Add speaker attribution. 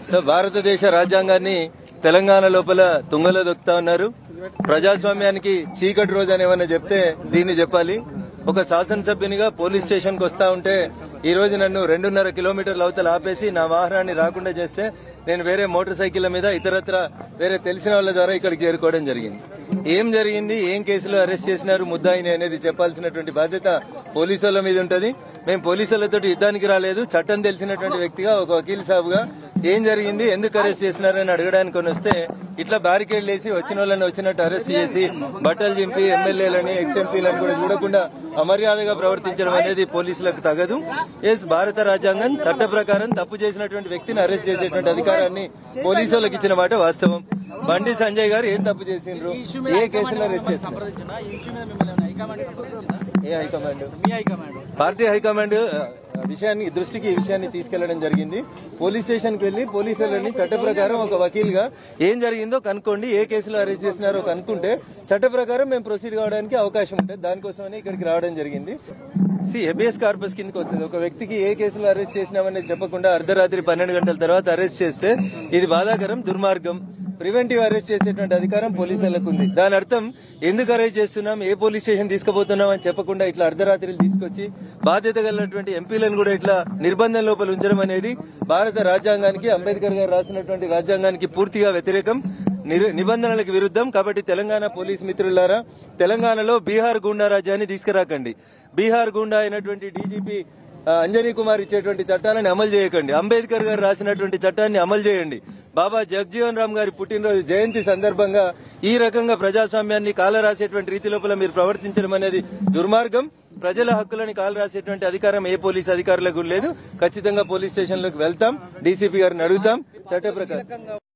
Speaker 1: So భారతదేశ రాజ్యాంగాన్ని తెలంగాణ లోపల తుంగలో దొక్కుతా ఉన్నారు ప్రజాస్వామ్యానికి చీకటి రోజు అని ఏమన్నా చెప్తే దీన్ని చెప్పాలి ఒక శాసనసభ్యునిగా పోలీస్ స్టేషన్ కు వస్తా ఉంటే ఈ రోజు నన్ను రెండున్నర కిలోమీటర్ల అవతల ఆపేసి నా వాహనాన్ని రాకుండా చేస్తే నేను వేరే మోటార్ సైకిళ్ల మీద ఇతరత్ర వేరే తెలిసిన వాళ్ళ ద్వారా ఇక్కడికి చేరుకోవడం జరిగింది ఏం జరిగింది ఏం కేసులో అరెస్ట్ చేసినారు ముద్దాయిని అనేది చెప్పాల్సినటువంటి బాధ్యత పోలీసు వాళ్ళ మీద ఉంటది మేము పోలీసులతో యుద్ధానికి రాలేదు చట్టం తెలిసినటువంటి వ్యక్తిగా ఒక వకీల్ సాబుగా ఏం జరిగింది ఎందుకు అరెస్ట్ చేసినారని అడగడానికి కొని వస్తే ఇట్లా బ్యారికేడ్ వేసి వచ్చిన వాళ్ళని వచ్చినట్టు అరెస్ట్ చేసి బట్టలు చింపి ఎమ్మెల్యేలని ఎక్స్ ఎంపీలను కూడా చూడకుండా అమర్యాదగా ప్రవర్తించడం అనేది పోలీసులకు తగదు ఎస్ భారత రాజ్యాంగం చట్ట ప్రకారం తప్పు చేసినటువంటి వ్యక్తిని అరెస్ట్ చేసేటువంటి అధికారాన్ని పోలీసు వాళ్ళకి ఇచ్చిన మాట వాస్తవం బండి సంజయ్ గారు ఏం తప్పు చేసిండ్రు ఏ కేసులో అరెస్ట్ చేసినారు
Speaker 2: సంప్రదించినా ఈ విషయం మీద మిమ్మల్ని ఏమైనా హైకమాండ్ సంప్రదించినా?
Speaker 1: ఏ హైకమాండ్
Speaker 2: మీ హైకమాండ్
Speaker 1: పార్టీ హైకమాండ్ ఆ, విషయాన్ని దృష్టికి ఈ విషయాన్ని తీసుకెళ్లడం జరిగింది పోలీస్ స్టేషన్ కి వెళ్లి పోలీసులని చట్ట ప్రకారం ఒక వకీల్ గా ఏం జరిగిందో కనుక్కోండి ఏ కేసులో అరెస్ట్ చేసినారో కనుక్కుంటే చట్ట ప్రకారం మేము ప్రొసీడ్ కావడానికి అవకాశం ఉంటుంది దానికోసమని ఇక్కడికి రావడం జరిగింది సి హెబియస్ కార్పస్ కిందకి వస్తుంది ఒక వ్యక్తికి ఏ కేసులో అరెస్ట్ చేసినామనేది చెప్పకుండా అర్ధరాత్రి పన్నెండు గంటల తర్వాత అరెస్ట్ చేస్తే ఇది బాధాకరం దుర్మార్గం ప్రివెంటివ్ అరెస్ట్ చేసేటువంటి అధికారం పోలీసులకు ఉంది దాని అర్థం ఎందుకు అరెస్ట్ చేస్తున్నాం ఏ పోలీస్ స్టేషన్ తీసుకుపోతున్నాం అని చెప్పకుండా ఇట్లా అర్ధరాత్రులు తీసుకొచ్చి బాధ్యత కలిగినటువంటి ఎంపీలను కూడా ఇట్లా నిర్బంధం లోపల ఉంచడం అనేది భారత రాజ్యాంగానికి అంబేద్కర్ గారు రాసినటువంటి రాజ్యాంగానికి పూర్తిగా వ్యతిరేకం నిరు- నిబంధనలకు విరుద్ధం కాబట్టి తెలంగాణ పోలీస్ మిత్రులారా తెలంగాణలో బీహార్ గూండా రాజ్యాన్ని తీసుకురాకండి బీహార్ గూండా అయినటువంటి డీజీపీ ఆ, అంజనీ కుమార్ ఇచ్చేటువంటి చట్టాలను అమలు చేయకండి అంబేద్కర్ గారు రాసినటువంటి చట్టాన్ని అమలు చేయండి బాబా జగజీవన్ రామ్ గారి పుట్టినరోజు జయంతి సందర్భంగా ఈ రకంగా ప్రజాస్వామ్యాన్ని కాల రాసేటువంటి రీతి లోపల మీరు ప్రవర్తించడం అనేది దుర్మార్గం ప్రజల హక్కులని కాలు రాసేటువంటి అధికారం ఏ పోలీస్ అధికారులకు లేదు ఖచ్చితంగా పోలీస్ స్టేషన్లకు వెళ్తాం డీసీపీ గారిని అడుగుతాం చట్ట ప్రకారం